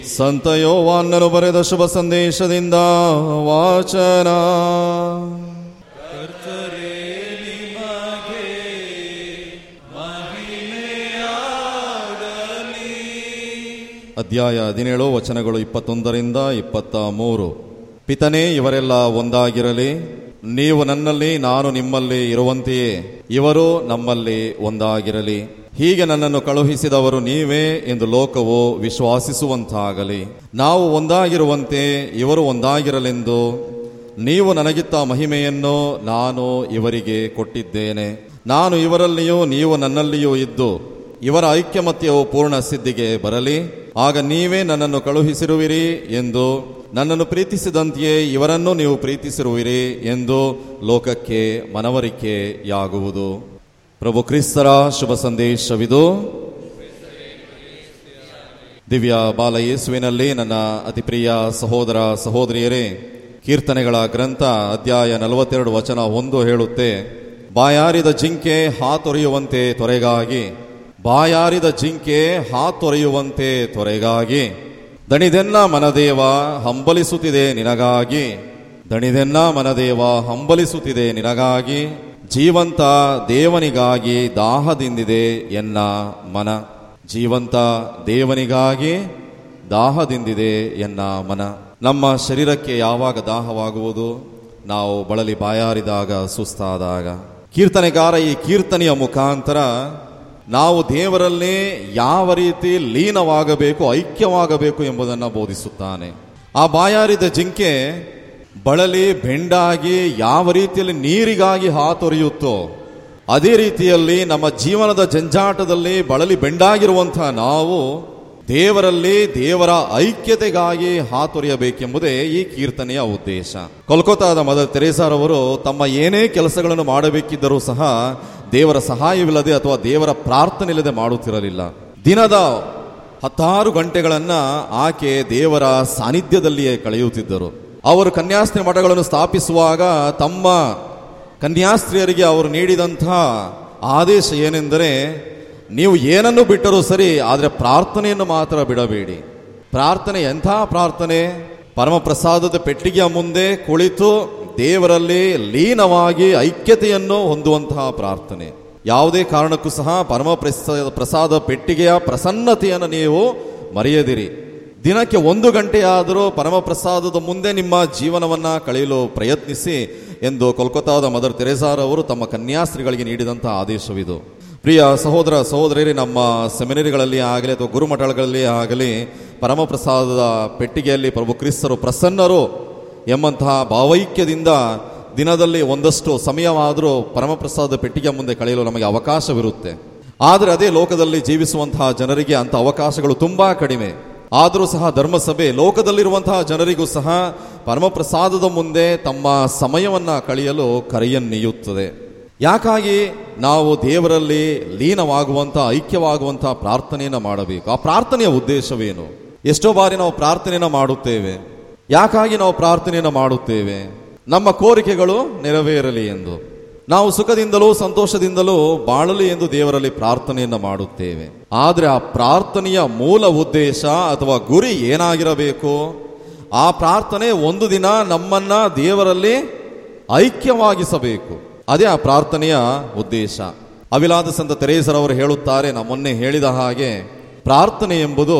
ಸಂತ ಯೋವಾನ್ನನು ಬರೆದ ಶುಭ ಸಂದೇಶದಿಂದ ವಾಚನ ಅಧ್ಯಾಯ ಹದಿನೇಳು ವಚನಗಳು ಇಪ್ಪತ್ತೊಂದರಿಂದ ಇಪ್ಪತ್ತ ಮೂರು ಪಿತನೇ ಇವರೆಲ್ಲ ಒಂದಾಗಿರಲಿ ನೀವು ನನ್ನಲ್ಲಿ ನಾನು ನಿಮ್ಮಲ್ಲಿ ಇರುವಂತೆಯೇ ಇವರು ನಮ್ಮಲ್ಲಿ ಒಂದಾಗಿರಲಿ ಹೀಗೆ ನನ್ನನ್ನು ಕಳುಹಿಸಿದವರು ನೀವೇ ಎಂದು ಲೋಕವು ವಿಶ್ವಾಸಿಸುವಂತಾಗಲಿ ನಾವು ಒಂದಾಗಿರುವಂತೆ ಇವರು ಒಂದಾಗಿರಲೆಂದು ನೀವು ನನಗಿತ್ತ ಮಹಿಮೆಯನ್ನು ನಾನು ಇವರಿಗೆ ಕೊಟ್ಟಿದ್ದೇನೆ ನಾನು ಇವರಲ್ಲಿಯೂ ನೀವು ನನ್ನಲ್ಲಿಯೂ ಇದ್ದು ಇವರ ಐಕ್ಯಮತ್ಯವು ಪೂರ್ಣ ಸಿದ್ಧಿಗೆ ಬರಲಿ ಆಗ ನೀವೇ ನನ್ನನ್ನು ಕಳುಹಿಸಿರುವಿರಿ ಎಂದು ನನ್ನನ್ನು ಪ್ರೀತಿಸಿದಂತೆಯೇ ಇವರನ್ನು ನೀವು ಪ್ರೀತಿಸಿರುವಿರಿ ಎಂದು ಲೋಕಕ್ಕೆ ಮನವರಿಕೆಯಾಗುವುದು ಪ್ರಭು ಕ್ರಿಸ್ತರ ಶುಭ ಸಂದೇಶವಿದು ದಿವ್ಯ ಬಾಲ ಯೇಸುವಿನಲ್ಲಿ ನನ್ನ ಅತಿ ಪ್ರಿಯ ಸಹೋದರ ಸಹೋದರಿಯರೇ ಕೀರ್ತನೆಗಳ ಗ್ರಂಥ ಅಧ್ಯಾಯ ನಲವತ್ತೆರಡು ವಚನ ಒಂದು ಹೇಳುತ್ತೆ ಬಾಯಾರಿದ ಜಿಂಕೆ ಹಾತೊರೆಯುವಂತೆ ತೊರೆಗಾಗಿ ಬಾಯಾರಿದ ಜಿಂಕೆ ಹಾತೊರೆಯುವಂತೆ ತೊರೆಗಾಗಿ ದಣಿದೆನ್ನ ಮನದೇವ ಹಂಬಲಿಸುತ್ತಿದೆ ನಿನಗಾಗಿ ದಣಿದೆನ್ನ ಮನದೇವ ಹಂಬಲಿಸುತ್ತಿದೆ ನಿನಗಾಗಿ ಜೀವಂತ ದೇವನಿಗಾಗಿ ದಾಹದಿಂದಿದೆ ಎನ್ನ ಮನ ಜೀವಂತ ದೇವನಿಗಾಗಿ ದಾಹದಿಂದಿದೆ ಎನ್ನ ಮನ ನಮ್ಮ ಶರೀರಕ್ಕೆ ಯಾವಾಗ ದಾಹವಾಗುವುದು ನಾವು ಬಳಲಿ ಬಾಯಾರಿದಾಗ ಸುಸ್ತಾದಾಗ ಕೀರ್ತನೆಗಾರ ಈ ಕೀರ್ತನೆಯ ಮುಖಾಂತರ ನಾವು ದೇವರಲ್ಲಿ ಯಾವ ರೀತಿ ಲೀನವಾಗಬೇಕು ಐಕ್ಯವಾಗಬೇಕು ಎಂಬುದನ್ನು ಬೋಧಿಸುತ್ತಾನೆ ಆ ಬಾಯಾರಿದ ಜಿಂಕೆ ಬಳಲಿ ಬೆಂಡಾಗಿ ಯಾವ ರೀತಿಯಲ್ಲಿ ನೀರಿಗಾಗಿ ಹಾತೊರೆಯುತ್ತೋ ಅದೇ ರೀತಿಯಲ್ಲಿ ನಮ್ಮ ಜೀವನದ ಜಂಜಾಟದಲ್ಲಿ ಬಳಲಿ ಬೆಂಡಾಗಿರುವಂತಹ ನಾವು ದೇವರಲ್ಲಿ ದೇವರ ಐಕ್ಯತೆಗಾಗಿ ಹಾತೊರೆಯಬೇಕೆಂಬುದೇ ಈ ಕೀರ್ತನೆಯ ಉದ್ದೇಶ ಕೋಲ್ಕತ್ತಾದ ಮದರ್ ತೆರೇಸಾರವರು ತಮ್ಮ ಏನೇ ಕೆಲಸಗಳನ್ನು ಮಾಡಬೇಕಿದ್ದರೂ ಸಹ ದೇವರ ಸಹಾಯವಿಲ್ಲದೆ ಅಥವಾ ದೇವರ ಪ್ರಾರ್ಥನೆ ಇಲ್ಲದೆ ಮಾಡುತ್ತಿರಲಿಲ್ಲ ದಿನದ ಹತ್ತಾರು ಗಂಟೆಗಳನ್ನ ಆಕೆ ದೇವರ ಸಾನ್ನಿಧ್ಯದಲ್ಲಿಯೇ ಕಳೆಯುತ್ತಿದ್ದರು ಅವರು ಕನ್ಯಾಸ್ತ್ರೀ ಮಠಗಳನ್ನು ಸ್ಥಾಪಿಸುವಾಗ ತಮ್ಮ ಕನ್ಯಾಸ್ತ್ರೀಯರಿಗೆ ಅವರು ನೀಡಿದಂತಹ ಆದೇಶ ಏನೆಂದರೆ ನೀವು ಏನನ್ನು ಬಿಟ್ಟರೂ ಸರಿ ಆದರೆ ಪ್ರಾರ್ಥನೆಯನ್ನು ಮಾತ್ರ ಬಿಡಬೇಡಿ ಪ್ರಾರ್ಥನೆ ಎಂಥ ಪ್ರಾರ್ಥನೆ ಪರಮಪ್ರಸಾದದ ಪೆಟ್ಟಿಗೆಯ ಮುಂದೆ ಕುಳಿತು ದೇವರಲ್ಲಿ ಲೀನವಾಗಿ ಐಕ್ಯತೆಯನ್ನು ಹೊಂದುವಂತಹ ಪ್ರಾರ್ಥನೆ ಯಾವುದೇ ಕಾರಣಕ್ಕೂ ಸಹ ಪರಮ ಪ್ರಸಾದ ಪ್ರಸಾದ ಪೆಟ್ಟಿಗೆಯ ಪ್ರಸನ್ನತೆಯನ್ನು ನೀವು ಮರೆಯದಿರಿ ದಿನಕ್ಕೆ ಒಂದು ಗಂಟೆಯಾದರೂ ಪರಮ ಪ್ರಸಾದದ ಮುಂದೆ ನಿಮ್ಮ ಜೀವನವನ್ನ ಕಳೆಯಲು ಪ್ರಯತ್ನಿಸಿ ಎಂದು ಕೋಲ್ಕತ್ತಾದ ಮದರ್ ತೆರೇಸಾರ್ ಅವರು ತಮ್ಮ ಕನ್ಯಾಸ್ತ್ರೀಗಳಿಗೆ ನೀಡಿದಂತಹ ಆದೇಶವಿದು ಪ್ರಿಯ ಸಹೋದರ ಸಹೋದರಿಯರೇ ನಮ್ಮ ಸೆಮಿನರಿಗಳಲ್ಲಿ ಆಗಲಿ ಅಥವಾ ಗುರುಮಠಗಳಲ್ಲಿ ಆಗಲಿ ಪರಮಪ್ರಸಾದದ ಪೆಟ್ಟಿಗೆಯಲ್ಲಿ ಪ್ರಭು ಕ್ರಿಸ್ತರು ಪ್ರಸನ್ನರು ಎಂಬಂತಹ ಭಾವೈಕ್ಯದಿಂದ ದಿನದಲ್ಲಿ ಒಂದಷ್ಟು ಸಮಯವಾದರೂ ಪರಮಪ್ರಸಾದ ಪೆಟ್ಟಿಗೆ ಮುಂದೆ ಕಳೆಯಲು ನಮಗೆ ಅವಕಾಶವಿರುತ್ತೆ ಆದರೆ ಅದೇ ಲೋಕದಲ್ಲಿ ಜೀವಿಸುವಂತಹ ಜನರಿಗೆ ಅಂಥ ಅವಕಾಶಗಳು ತುಂಬಾ ಕಡಿಮೆ ಆದರೂ ಸಹ ಧರ್ಮಸಭೆ ಲೋಕದಲ್ಲಿರುವಂತಹ ಜನರಿಗೂ ಸಹ ಪರಮಪ್ರಸಾದದ ಮುಂದೆ ತಮ್ಮ ಸಮಯವನ್ನ ಕಳೆಯಲು ಕರೆಯನ್ನೀಯುತ್ತದೆ ಯಾಕಾಗಿ ನಾವು ದೇವರಲ್ಲಿ ಲೀನವಾಗುವಂಥ ಐಕ್ಯವಾಗುವಂಥ ಪ್ರಾರ್ಥನೆಯನ್ನು ಮಾಡಬೇಕು ಆ ಪ್ರಾರ್ಥನೆಯ ಉದ್ದೇಶವೇನು ಎಷ್ಟೋ ಬಾರಿ ನಾವು ಪ್ರಾರ್ಥನೆಯನ್ನು ಮಾಡುತ್ತೇವೆ ಯಾಕಾಗಿ ನಾವು ಪ್ರಾರ್ಥನೆಯನ್ನು ಮಾಡುತ್ತೇವೆ ನಮ್ಮ ಕೋರಿಕೆಗಳು ನೆರವೇರಲಿ ಎಂದು ನಾವು ಸುಖದಿಂದಲೂ ಸಂತೋಷದಿಂದಲೂ ಬಾಳಲಿ ಎಂದು ದೇವರಲ್ಲಿ ಪ್ರಾರ್ಥನೆಯನ್ನು ಮಾಡುತ್ತೇವೆ ಆದರೆ ಆ ಪ್ರಾರ್ಥನೆಯ ಮೂಲ ಉದ್ದೇಶ ಅಥವಾ ಗುರಿ ಏನಾಗಿರಬೇಕು ಆ ಪ್ರಾರ್ಥನೆ ಒಂದು ದಿನ ನಮ್ಮನ್ನ ದೇವರಲ್ಲಿ ಐಕ್ಯವಾಗಿಸಬೇಕು ಅದೇ ಆ ಪ್ರಾರ್ಥನೆಯ ಉದ್ದೇಶ ಅವಿಲಾದ ಸಂತ ತೆರೇಸರವರು ಹೇಳುತ್ತಾರೆ ನಾ ಮೊನ್ನೆ ಹೇಳಿದ ಹಾಗೆ ಪ್ರಾರ್ಥನೆ ಎಂಬುದು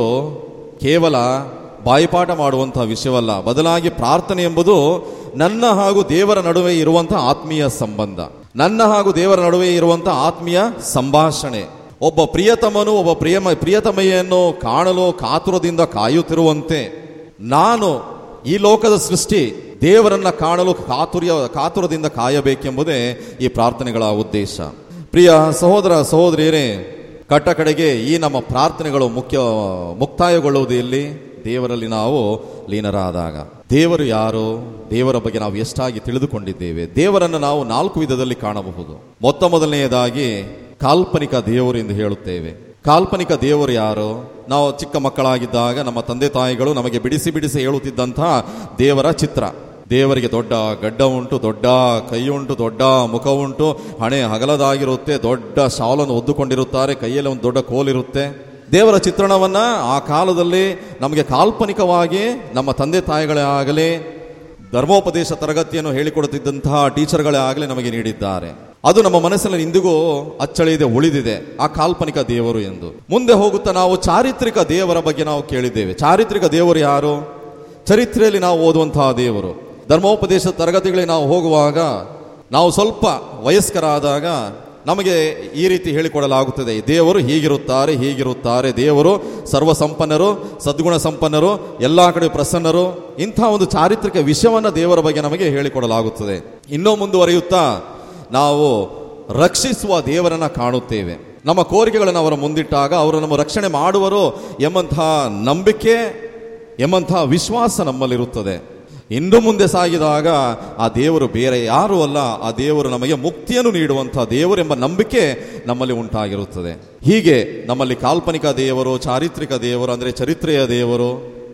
ಕೇವಲ ಬಾಯಿಪಾಠ ಮಾಡುವಂತಹ ವಿಷಯವಲ್ಲ ಬದಲಾಗಿ ಪ್ರಾರ್ಥನೆ ಎಂಬುದು ನನ್ನ ಹಾಗೂ ದೇವರ ನಡುವೆ ಇರುವಂತಹ ಆತ್ಮೀಯ ಸಂಬಂಧ ನನ್ನ ಹಾಗೂ ದೇವರ ನಡುವೆ ಇರುವಂತಹ ಆತ್ಮೀಯ ಸಂಭಾಷಣೆ ಒಬ್ಬ ಪ್ರಿಯತಮನು ಒಬ್ಬ ಪ್ರಿಯಮ ಪ್ರಿಯತಮೆಯನ್ನು ಕಾಣಲು ಕಾತುರದಿಂದ ಕಾಯುತ್ತಿರುವಂತೆ ನಾನು ಈ ಲೋಕದ ಸೃಷ್ಟಿ ದೇವರನ್ನ ಕಾಣಲು ಕಾತುರ್ಯ ಕಾತುರದಿಂದ ಕಾಯಬೇಕೆಂಬುದೇ ಈ ಪ್ರಾರ್ಥನೆಗಳ ಉದ್ದೇಶ ಪ್ರಿಯ ಸಹೋದರ ಸಹೋದರಿಯರೇ ಕಟ್ಟ ಕಡೆಗೆ ಈ ನಮ್ಮ ಪ್ರಾರ್ಥನೆಗಳು ಮುಖ್ಯ ಮುಕ್ತಾಯಗೊಳ್ಳುವುದು ಇಲ್ಲಿ ದೇವರಲ್ಲಿ ನಾವು ಲೀನರಾದಾಗ ದೇವರು ಯಾರು ದೇವರ ಬಗ್ಗೆ ನಾವು ಎಷ್ಟಾಗಿ ತಿಳಿದುಕೊಂಡಿದ್ದೇವೆ ದೇವರನ್ನು ನಾವು ನಾಲ್ಕು ವಿಧದಲ್ಲಿ ಕಾಣಬಹುದು ಮೊತ್ತ ಮೊದಲನೆಯದಾಗಿ ಕಾಲ್ಪನಿಕ ದೇವರು ಎಂದು ಹೇಳುತ್ತೇವೆ ಕಾಲ್ಪನಿಕ ದೇವರು ಯಾರು ನಾವು ಚಿಕ್ಕ ಮಕ್ಕಳಾಗಿದ್ದಾಗ ನಮ್ಮ ತಂದೆ ತಾಯಿಗಳು ನಮಗೆ ಬಿಡಿಸಿ ಬಿಡಿಸಿ ಹೇಳುತ್ತಿದ್ದಂತಹ ದೇವರ ಚಿತ್ರ ದೇವರಿಗೆ ದೊಡ್ಡ ಗಡ್ಡ ಉಂಟು ದೊಡ್ಡ ಕೈ ಉಂಟು ದೊಡ್ಡ ಮುಖ ಉಂಟು ಹಣೆ ಹಗಲದಾಗಿರುತ್ತೆ ದೊಡ್ಡ ಶಾಲನ್ನು ಒದ್ದುಕೊಂಡಿರುತ್ತಾರೆ ಕೈಯಲ್ಲಿ ಒಂದು ದೊಡ್ಡ ಕೋಲಿರುತ್ತೆ ದೇವರ ಚಿತ್ರಣವನ್ನ ಆ ಕಾಲದಲ್ಲಿ ನಮಗೆ ಕಾಲ್ಪನಿಕವಾಗಿ ನಮ್ಮ ತಂದೆ ತಾಯಿಗಳೇ ಆಗಲಿ ಧರ್ಮೋಪದೇಶ ತರಗತಿಯನ್ನು ಹೇಳಿಕೊಡುತ್ತಿದ್ದಂತಹ ಟೀಚರ್ಗಳೇ ಆಗಲಿ ನಮಗೆ ನೀಡಿದ್ದಾರೆ ಅದು ನಮ್ಮ ಮನಸ್ಸಿನಲ್ಲಿ ಇಂದಿಗೂ ಅಚ್ಚಳಿಯದೆ ಉಳಿದಿದೆ ಆ ಕಾಲ್ಪನಿಕ ದೇವರು ಎಂದು ಮುಂದೆ ಹೋಗುತ್ತಾ ನಾವು ಚಾರಿತ್ರಿಕ ದೇವರ ಬಗ್ಗೆ ನಾವು ಕೇಳಿದ್ದೇವೆ ಚಾರಿತ್ರಿಕ ದೇವರು ಯಾರು ಚರಿತ್ರೆಯಲ್ಲಿ ನಾವು ಓದುವಂತಹ ದೇವರು ಧರ್ಮೋಪದೇಶ ತರಗತಿಗಳಿಗೆ ನಾವು ಹೋಗುವಾಗ ನಾವು ಸ್ವಲ್ಪ ವಯಸ್ಕರಾದಾಗ ನಮಗೆ ಈ ರೀತಿ ಹೇಳಿಕೊಡಲಾಗುತ್ತದೆ ದೇವರು ಹೀಗಿರುತ್ತಾರೆ ಹೀಗಿರುತ್ತಾರೆ ದೇವರು ಸರ್ವಸಂಪನ್ನರು ಸದ್ಗುಣ ಸಂಪನ್ನರು ಎಲ್ಲ ಕಡೆ ಪ್ರಸನ್ನರು ಇಂಥ ಒಂದು ಚಾರಿತ್ರಿಕ ವಿಷಯವನ್ನ ದೇವರ ಬಗ್ಗೆ ನಮಗೆ ಹೇಳಿಕೊಡಲಾಗುತ್ತದೆ ಇನ್ನೂ ಮುಂದುವರಿಯುತ್ತಾ ನಾವು ರಕ್ಷಿಸುವ ದೇವರನ್ನ ಕಾಣುತ್ತೇವೆ ನಮ್ಮ ಕೋರಿಕೆಗಳನ್ನು ಅವರ ಮುಂದಿಟ್ಟಾಗ ಅವರು ನಮ್ಮ ರಕ್ಷಣೆ ಮಾಡುವರು ಎಂಬಂತಹ ನಂಬಿಕೆ ಎಂಬಂತಹ ವಿಶ್ವಾಸ ನಮ್ಮಲ್ಲಿರುತ್ತದೆ ಇನ್ನು ಮುಂದೆ ಸಾಗಿದಾಗ ಆ ದೇವರು ಬೇರೆ ಯಾರೂ ಅಲ್ಲ ಆ ದೇವರು ನಮಗೆ ಮುಕ್ತಿಯನ್ನು ನೀಡುವಂತಹ ದೇವರು ಎಂಬ ನಂಬಿಕೆ ನಮ್ಮಲ್ಲಿ ಉಂಟಾಗಿರುತ್ತದೆ ಹೀಗೆ ನಮ್ಮಲ್ಲಿ ಕಾಲ್ಪನಿಕ ದೇವರು ಚಾರಿತ್ರಿಕ ದೇವರು ಅಂದರೆ ಚರಿತ್ರೆಯ ದೇವರು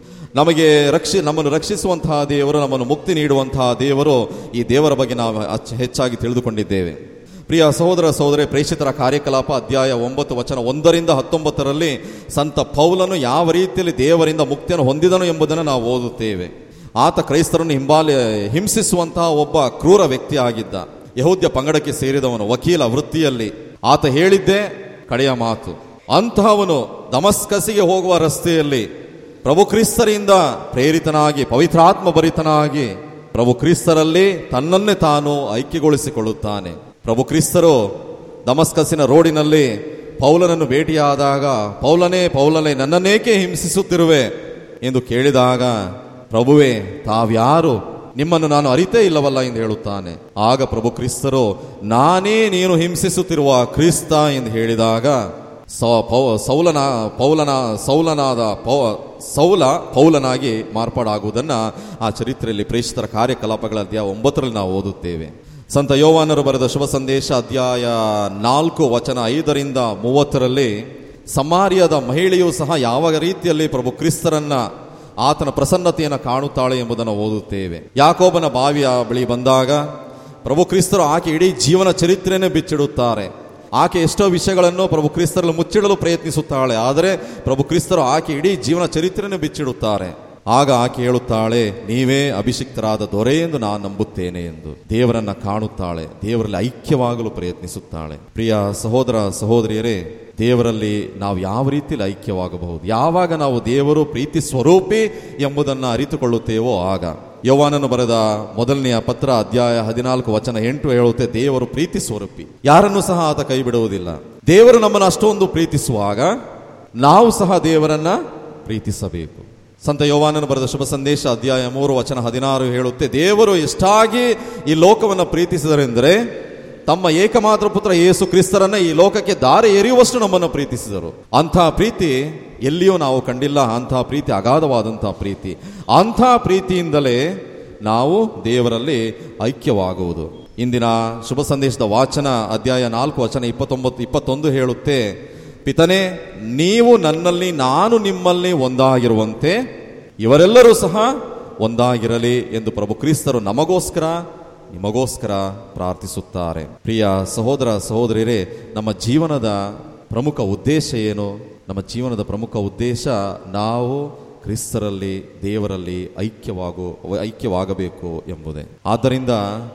ನಮಗೆ ರಕ್ಷಿ ನಮ್ಮನ್ನು ರಕ್ಷಿಸುವಂತಹ ದೇವರು ನಮ್ಮನ್ನು ಮುಕ್ತಿ ನೀಡುವಂತಹ ದೇವರು ಈ ದೇವರ ಬಗ್ಗೆ ನಾವು ಅಚ್ಚ- ಹೆಚ್ಚಾಗಿ ತಿಳಿದುಕೊಂಡಿದ್ದೇವೆ ಪ್ರಿಯ ಸಹೋದರ ಸಹೋದರಿ ಪ್ರೇಷಿತರ ಕಾರ್ಯಕಲಾಪ ಅಧ್ಯಾಯ ಒಂಬತ್ತು ವಚನ ಒಂದರಿಂದ ಹತ್ತೊಂಬತ್ತರಲ್ಲಿ ಸಂತ ಪೌಲನು ಯಾವ ರೀತಿಯಲ್ಲಿ ದೇವರಿಂದ ಮುಕ್ತಿಯನ್ನು ಹೊಂದಿದನು ಎಂಬುದನ್ನು ನಾವು ಓದುತ್ತೇವೆ ಆತ ಕ್ರೈಸ್ತರನ್ನು ಹಿಂಬಾಲಿ ಹಿಂಸಿಸುವಂತಹ ಒಬ್ಬ ಕ್ರೂರ ವ್ಯಕ್ತಿ ಆಗಿದ್ದ ಯಹೂದ್ಯ ಪಂಗಡಕ್ಕೆ ಸೇರಿದವನು ವಕೀಲ ವೃತ್ತಿಯಲ್ಲಿ ಆತ ಹೇಳಿದ್ದೇ ಕಡೆಯ ಮಾತು ಅಂತಹವನು ದಮಸ್ಕಸಿಗೆ ಹೋಗುವ ರಸ್ತೆಯಲ್ಲಿ ಪ್ರಭು ಕ್ರಿಸ್ತರಿಂದ ಪ್ರೇರಿತನಾಗಿ ಪವಿತ್ರಾತ್ಮ ಭರಿತನಾಗಿ ಪ್ರಭು ಕ್ರಿಸ್ತರಲ್ಲಿ ತನ್ನನ್ನೇ ತಾನು ಐಕ್ಯಗೊಳಿಸಿಕೊಳ್ಳುತ್ತಾನೆ ಪ್ರಭು ಕ್ರಿಸ್ತರು ದಮಸ್ಕಸಿನ ರೋಡಿನಲ್ಲಿ ಪೌಲನನ್ನು ಭೇಟಿಯಾದಾಗ ಪೌಲನೇ ಪೌಲನೇ ನನ್ನನ್ನೇಕೆ ಹಿಂಸಿಸುತ್ತಿರುವೆ ಎಂದು ಕೇಳಿದಾಗ ಪ್ರಭುವೇ ತಾವ್ಯಾರು ನಿಮ್ಮನ್ನು ನಾನು ಅರಿತೇ ಇಲ್ಲವಲ್ಲ ಎಂದು ಹೇಳುತ್ತಾನೆ ಆಗ ಪ್ರಭು ಕ್ರಿಸ್ತರು ನಾನೇ ನೀನು ಹಿಂಸಿಸುತ್ತಿರುವ ಕ್ರಿಸ್ತ ಎಂದು ಹೇಳಿದಾಗ ಸೌ- ಪೌ- ಸೌಲನ ಪೌಲನ ಸೌಲನಾದ ಪೌ ಸೌಲ ಪೌಲನಾಗಿ ಮಾರ್ಪಾಡಾಗುವುದನ್ನ ಆ ಚರಿತ್ರೆಯಲ್ಲಿ ಪ್ರೇಷಿತರ ಕಾರ್ಯಕಲಾಪಗಳ ಅಧ್ಯಾಯ ಒಂಬತ್ತರಲ್ಲಿ ನಾವು ಓದುತ್ತೇವೆ ಸಂತ ಯೋವಾನರು ಬರೆದ ಶುಭ ಸಂದೇಶ ಅಧ್ಯಾಯ ನಾಲ್ಕು ವಚನ ಐದರಿಂದ ಮೂವತ್ತರಲ್ಲಿ ಸಮಾರ್ಯದ ಮಹಿಳೆಯೂ ಸಹ ಯಾವ ರೀತಿಯಲ್ಲಿ ಪ್ರಭು ಕ್ರಿಸ್ತರನ್ನ ಆತನ ಪ್ರಸನ್ನತೆಯನ್ನು ಕಾಣುತ್ತಾಳೆ ಎಂಬುದನ್ನು ಓದುತ್ತೇವೆ ಯಾಕೋಬನ ಬಾವಿಯ ಬಳಿ ಬಂದಾಗ ಪ್ರಭು ಕ್ರಿಸ್ತರು ಆಕೆ ಇಡೀ ಜೀವನ ಚರಿತ್ರೆಯನ್ನೇ ಬಿಚ್ಚಿಡುತ್ತಾರೆ ಆಕೆ ಎಷ್ಟೋ ವಿಷಯಗಳನ್ನು ಪ್ರಭು ಕ್ರಿಸ್ತರಲ್ಲಿ ಮುಚ್ಚಿಡಲು ಪ್ರಯತ್ನಿಸುತ್ತಾಳೆ ಆದರೆ ಪ್ರಭು ಕ್ರಿಸ್ತರು ಆಕೆ ಇಡೀ ಜೀವನ ಚರಿತ್ರೆಯನ್ನು ಬಿಚ್ಚಿಡುತ್ತಾರೆ ಆಗ ಆಕೆ ಹೇಳುತ್ತಾಳೆ ನೀವೇ ಅಭಿಷಿಕ್ತರಾದ ದೊರೆ ಎಂದು ನಾನು ನಂಬುತ್ತೇನೆ ಎಂದು ದೇವರನ್ನ ಕಾಣುತ್ತಾಳೆ ದೇವರಲ್ಲಿ ಐಕ್ಯವಾಗಲು ಪ್ರಯತ್ನಿಸುತ್ತಾಳೆ ಪ್ರಿಯ ಸಹೋದರ ಸಹೋದರಿಯರೇ ದೇವರಲ್ಲಿ ನಾವು ಯಾವ ರೀತಿಯಲ್ಲಿ ಐಕ್ಯವಾಗಬಹುದು ಯಾವಾಗ ನಾವು ದೇವರು ಪ್ರೀತಿ ಸ್ವರೂಪಿ ಎಂಬುದನ್ನು ಅರಿತುಕೊಳ್ಳುತ್ತೇವೋ ಆಗ ಯೌವಾನನು ಬರೆದ ಮೊದಲನೆಯ ಪತ್ರ ಅಧ್ಯಾಯ ಹದಿನಾಲ್ಕು ವಚನ ಎಂಟು ಹೇಳುತ್ತೆ ದೇವರು ಪ್ರೀತಿ ಸ್ವರೂಪಿ ಯಾರನ್ನು ಸಹ ಆತ ಕೈ ಬಿಡುವುದಿಲ್ಲ ದೇವರು ನಮ್ಮನ್ನು ಅಷ್ಟೊಂದು ಪ್ರೀತಿಸುವಾಗ ನಾವು ಸಹ ದೇವರನ್ನ ಪ್ರೀತಿಸಬೇಕು ಸಂತ ಯೋವಾನನು ಬರೆದ ಶುಭ ಸಂದೇಶ ಅಧ್ಯಾಯ ಮೂರು ವಚನ ಹದಿನಾರು ಹೇಳುತ್ತೆ ದೇವರು ಎಷ್ಟಾಗಿ ಈ ಲೋಕವನ್ನು ಪ್ರೀತಿಸಿದರೆಂದರೆ ತಮ್ಮ ಏಕಮಾತ್ರ ಪುತ್ರ ಯೇಸು ಕ್ರಿಸ್ತರನ್ನ ಈ ಲೋಕಕ್ಕೆ ದಾರಿ ಎರೆಯುವಷ್ಟು ನಮ್ಮನ್ನು ಪ್ರೀತಿಸಿದರು ಅಂಥ ಪ್ರೀತಿ ಎಲ್ಲಿಯೂ ನಾವು ಕಂಡಿಲ್ಲ ಅಂಥ ಪ್ರೀತಿ ಅಗಾಧವಾದಂತಹ ಪ್ರೀತಿ ಅಂಥ ಪ್ರೀತಿಯಿಂದಲೇ ನಾವು ದೇವರಲ್ಲಿ ಐಕ್ಯವಾಗುವುದು ಇಂದಿನ ಶುಭ ಸಂದೇಶದ ವಾಚನ ಅಧ್ಯಾಯ ನಾಲ್ಕು ವಚನ ಇಪ್ಪತ್ತೊಂಬತ್ತು ಇಪ್ಪತ್ತೊಂದು ಹೇಳುತ್ತೆ ಪಿತನೇ ನೀವು ನನ್ನಲ್ಲಿ ನಾನು ನಿಮ್ಮಲ್ಲಿ ಒಂದಾಗಿರುವಂತೆ ಇವರೆಲ್ಲರೂ ಸಹ ಒಂದಾಗಿರಲಿ ಎಂದು ಪ್ರಭು ಕ್ರಿಸ್ತರು ನಮಗೋಸ್ಕರ ನಿಮಗೋಸ್ಕರ ಪ್ರಾರ್ಥಿಸುತ್ತಾರೆ ಪ್ರಿಯ ಸಹೋದರ ಸಹೋದರಿಯರೇ ನಮ್ಮ ಜೀವನದ ಪ್ರಮುಖ ಉದ್ದೇಶ ಏನು ನಮ್ಮ ಜೀವನದ ಪ್ರಮುಖ ಉದ್ದೇಶ ನಾವು ಕ್ರಿಸ್ತರಲ್ಲಿ ದೇವರಲ್ಲಿ ಐಕ್ಯವಾಗು ಐಕ್ಯವಾಗಬೇಕು ಎಂಬುದೇ ಆದ್ದರಿಂದ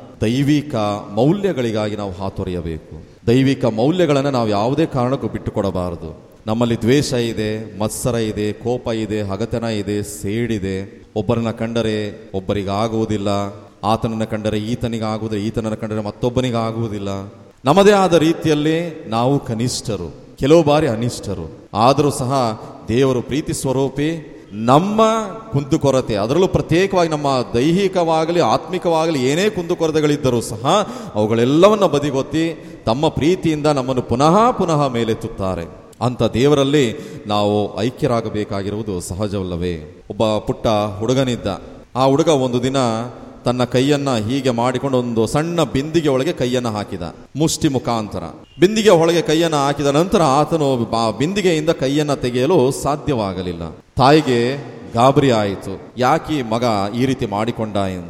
ದೈವಿಕ ಮೌಲ್ಯಗಳಿಗಾಗಿ ನಾವು ಹಾತೊರೆಯಬೇಕು ದೈವಿಕ ಮೌಲ್ಯಗಳನ್ನು ನಾವು ಯಾವುದೇ ಕಾರಣಕ್ಕೂ ಬಿಟ್ಟುಕೊಡಬಾರದು ನಮ್ಮಲ್ಲಿ ದ್ವೇಷ ಇದೆ ಮತ್ಸರ ಇದೆ ಕೋಪ ಇದೆ ಹಗತನ ಇದೆ ಸೇಡಿದೆ ಒಬ್ಬರನ್ನ ಕಂಡರೆ ಒಬ್ಬರಿಗಾಗುವುದಿಲ್ಲ ಆತನನ್ನು ಕಂಡರೆ ಈತನಿಗಾಗುವುದಿಲ್ಲ ಈತನನ್ನು ಕಂಡರೆ ಮತ್ತೊಬ್ಬನಿಗಾಗುವುದಿಲ್ಲ ನಮ್ಮದೇ ಆದ ರೀತಿಯಲ್ಲಿ ನಾವು ಕನಿಷ್ಠರು ಕೆಲವು ಬಾರಿ ಅನಿಷ್ಠರು ಆದರೂ ಸಹ ದೇವರು ಪ್ರೀತಿ ಸ್ವರೂಪಿ ನಮ್ಮ ಕುಂದುಕೊರತೆ ಅದರಲ್ಲೂ ಪ್ರತ್ಯೇಕವಾಗಿ ನಮ್ಮ ದೈಹಿಕವಾಗಲಿ ಆತ್ಮಿಕವಾಗಲಿ ಏನೇ ಕುಂದುಕೊರತೆಗಳಿದ್ದರೂ ಸಹ ಅವುಗಳೆಲ್ಲವನ್ನ ಬದಿಗೊತ್ತಿ ತಮ್ಮ ಪ್ರೀತಿಯಿಂದ ನಮ್ಮನ್ನು ಪುನಃ ಪುನಃ ಮೇಲೆತ್ತುತ್ತಾರೆ ಅಂತ ದೇವರಲ್ಲಿ ನಾವು ಐಕ್ಯರಾಗಬೇಕಾಗಿರುವುದು ಸಹಜವಲ್ಲವೇ ಒಬ್ಬ ಪುಟ್ಟ ಹುಡುಗನಿದ್ದ ಆ ಹುಡುಗ ಒಂದು ದಿನ ತನ್ನ ಕೈಯನ್ನ ಹೀಗೆ ಮಾಡಿಕೊಂಡು ಒಂದು ಸಣ್ಣ ಬಿಂದಿಗೆ ಒಳಗೆ ಕೈಯನ್ನ ಹಾಕಿದ ಮುಷ್ಟಿ ಮುಖಾಂತರ ಬಿಂದಿಗೆ ಒಳಗೆ ಕೈಯನ್ನ ಹಾಕಿದ ನಂತರ ಆತನು ಆ ಬಿಂದಿಗೆಯಿಂದ ಕೈಯನ್ನ ತೆಗೆಯಲು ಸಾಧ್ಯವಾಗಲಿಲ್ಲ ತಾಯಿಗೆ ಗಾಬರಿ ಆಯಿತು ಯಾಕೆ ಈ ಮಗ ಈ ರೀತಿ ಮಾಡಿಕೊಂಡ ಎಂದು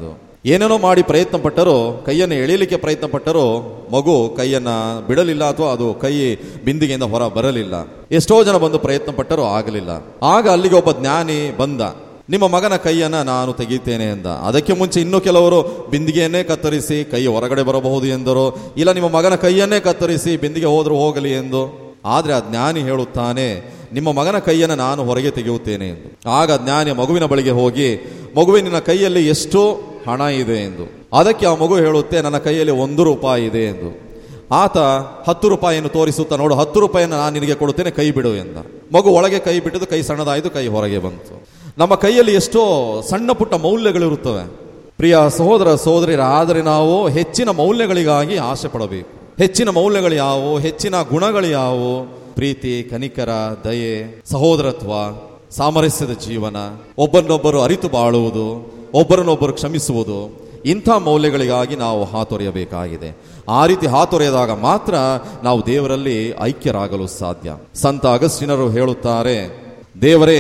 ಏನೇನೋ ಮಾಡಿ ಪ್ರಯತ್ನ ಪಟ್ಟರು ಕೈಯನ್ನು ಎಳೀಲಿಕ್ಕೆ ಪ್ರಯತ್ನ ಪಟ್ಟರು ಮಗು ಕೈಯನ್ನ ಬಿಡಲಿಲ್ಲ ಅಥವಾ ಅದು ಕೈ ಬಿಂದಿಗೆಯಿಂದ ಹೊರ ಬರಲಿಲ್ಲ ಎಷ್ಟೋ ಜನ ಬಂದು ಪ್ರಯತ್ನ ಪಟ್ಟರು ಆಗಲಿಲ್ಲ ಆಗ ಅಲ್ಲಿಗೆ ಒಬ್ಬ ಜ್ಞಾನಿ ಬಂದ ನಿಮ್ಮ ಮಗನ ಕೈಯನ್ನ ನಾನು ತೆಗಿತೇನೆ ಎಂದ ಅದಕ್ಕೆ ಮುಂಚೆ ಇನ್ನೂ ಕೆಲವರು ಬಿಂದಿಗೆಯನ್ನೇ ಕತ್ತರಿಸಿ ಕೈ ಹೊರಗಡೆ ಬರಬಹುದು ಎಂದರು ಇಲ್ಲ ನಿಮ್ಮ ಮಗನ ಕೈಯನ್ನೇ ಕತ್ತರಿಸಿ ಬಿಂದಿಗೆ ಹೋದ್ರು ಹೋಗಲಿ ಎಂದು ಆದ್ರೆ ಆ ಜ್ಞಾನಿ ಹೇಳುತ್ತಾನೆ ನಿಮ್ಮ ಮಗನ ಕೈಯನ್ನು ನಾನು ಹೊರಗೆ ತೆಗೆಯುತ್ತೇನೆ ಎಂದು ಆಗ ಜ್ಞಾನಿ ಮಗುವಿನ ಬಳಿಗೆ ಹೋಗಿ ಮಗುವಿನ ಕೈಯಲ್ಲಿ ಎಷ್ಟು ಹಣ ಇದೆ ಎಂದು ಅದಕ್ಕೆ ಆ ಮಗು ಹೇಳುತ್ತೆ ನನ್ನ ಕೈಯಲ್ಲಿ ಒಂದು ರೂಪಾಯಿ ಇದೆ ಎಂದು ಆತ ಹತ್ತು ರೂಪಾಯಿಯನ್ನು ತೋರಿಸುತ್ತಾ ನೋಡು ಹತ್ತು ರೂಪಾಯಿಯನ್ನು ನಾನು ನಿನಗೆ ಕೊಡುತ್ತೇನೆ ಕೈ ಬಿಡು ಎಂದ ಮಗು ಒಳಗೆ ಕೈ ಬಿಟ್ಟದು ಕೈ ಸಣ್ಣದಾಯಿತು ಕೈ ಹೊರಗೆ ಬಂತು ನಮ್ಮ ಕೈಯಲ್ಲಿ ಎಷ್ಟೋ ಸಣ್ಣ ಪುಟ್ಟ ಮೌಲ್ಯಗಳಿರುತ್ತವೆ ಪ್ರಿಯ ಸಹೋದರ ಸಹೋದರಿಯರ ಆದರೆ ನಾವು ಹೆಚ್ಚಿನ ಮೌಲ್ಯಗಳಿಗಾಗಿ ಆಸೆ ಪಡಬೇಕು ಹೆಚ್ಚಿನ ಮೌಲ್ಯಗಳು ಯಾವುವು ಹೆಚ್ಚಿನ ಗುಣಗಳು ಯಾವುವು ಪ್ರೀತಿ ಕನಿಕರ ದಯೆ ಸಹೋದರತ್ವ ಸಾಮರಸ್ಯದ ಜೀವನ ಒಬ್ಬರನ್ನೊಬ್ಬರು ಅರಿತು ಬಾಳುವುದು ಒಬ್ಬರನ್ನೊಬ್ಬರು ಕ್ಷಮಿಸುವುದು ಇಂಥ ಮೌಲ್ಯಗಳಿಗಾಗಿ ನಾವು ಹಾತೊರೆಯಬೇಕಾಗಿದೆ ಆ ರೀತಿ ಹಾತೊರೆಯದಾಗ ಮಾತ್ರ ನಾವು ದೇವರಲ್ಲಿ ಐಕ್ಯರಾಗಲು ಸಾಧ್ಯ ಸಂತ ಅಗಸ್ಟಿನರು ಹೇಳುತ್ತಾರೆ ದೇವರೇ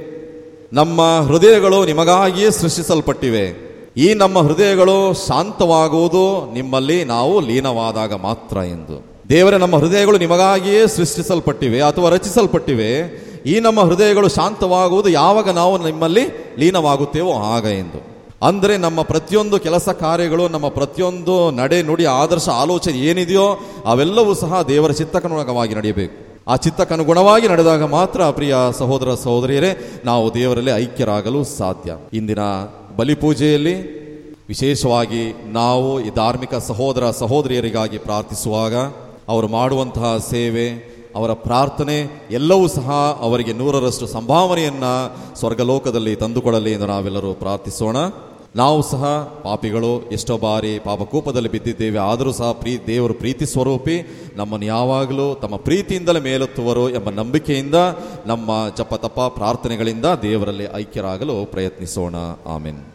ನಮ್ಮ ಹೃದಯಗಳು ನಿಮಗಾಗಿಯೇ ಸೃಷ್ಟಿಸಲ್ಪಟ್ಟಿವೆ ಈ ನಮ್ಮ ಹೃದಯಗಳು ಶಾಂತವಾಗುವುದು ನಿಮ್ಮಲ್ಲಿ ನಾವು ಲೀನವಾದಾಗ ಮಾತ್ರ ಎಂದು ದೇವರೇ ನಮ್ಮ ಹೃದಯಗಳು ನಿಮಗಾಗಿಯೇ ಸೃಷ್ಟಿಸಲ್ಪಟ್ಟಿವೆ ಅಥವಾ ರಚಿಸಲ್ಪಟ್ಟಿವೆ ಈ ನಮ್ಮ ಹೃದಯಗಳು ಶಾಂತವಾಗುವುದು ಯಾವಾಗ ನಾವು ನಿಮ್ಮಲ್ಲಿ ಲೀನವಾಗುತ್ತೇವೋ ಆಗ ಎಂದು ಅಂದರೆ ನಮ್ಮ ಪ್ರತಿಯೊಂದು ಕೆಲಸ ಕಾರ್ಯಗಳು ನಮ್ಮ ಪ್ರತಿಯೊಂದು ನಡೆ ನುಡಿ ಆದರ್ಶ ಆಲೋಚನೆ ಏನಿದೆಯೋ ಅವೆಲ್ಲವೂ ಸಹ ದೇವರ ಚಿತ್ತಕ್ಕನುಗುಣವಾಗಿ ನಡೆಯಬೇಕು ಆ ಚಿತ್ತಕ್ಕನುಗುಣವಾಗಿ ನಡೆದಾಗ ಮಾತ್ರ ಪ್ರಿಯ ಸಹೋದರ ಸಹೋದರಿಯರೇ ನಾವು ದೇವರಲ್ಲಿ ಐಕ್ಯರಾಗಲು ಸಾಧ್ಯ ಇಂದಿನ ಬಲಿಪೂಜೆಯಲ್ಲಿ ವಿಶೇಷವಾಗಿ ನಾವು ಈ ಧಾರ್ಮಿಕ ಸಹೋದರ ಸಹೋದರಿಯರಿಗಾಗಿ ಪ್ರಾರ್ಥಿಸುವಾಗ ಅವರು ಮಾಡುವಂತಹ ಸೇವೆ ಅವರ ಪ್ರಾರ್ಥನೆ ಎಲ್ಲವೂ ಸಹ ಅವರಿಗೆ ನೂರರಷ್ಟು ಸಂಭಾವನೆಯನ್ನ ಸ್ವರ್ಗಲೋಕದಲ್ಲಿ ತಂದುಕೊಡಲಿ ಎಂದು ನಾವೆಲ್ಲರೂ ಪ್ರಾರ್ಥಿಸೋಣ ನಾವು ಸಹ ಪಾಪಿಗಳು ಎಷ್ಟೋ ಬಾರಿ ಪಾಪಕೂಪದಲ್ಲಿ ಬಿದ್ದಿದ್ದೇವೆ ಆದರೂ ಸಹ ಪ್ರೀ ದೇವರು ಪ್ರೀತಿ ಸ್ವರೂಪಿ ನಮ್ಮನ್ನು ಯಾವಾಗಲೂ ತಮ್ಮ ಪ್ರೀತಿಯಿಂದಲೇ ಮೇಲೆತ್ತುವರು ಎಂಬ ನಂಬಿಕೆಯಿಂದ ನಮ್ಮ ಜಪ ತಪ ಪ್ರಾರ್ಥನೆಗಳಿಂದ ದೇವರಲ್ಲಿ ಐಕ್ಯರಾಗಲು ಪ್ರಯತ್ನಿಸೋಣ ಆಮೆನ್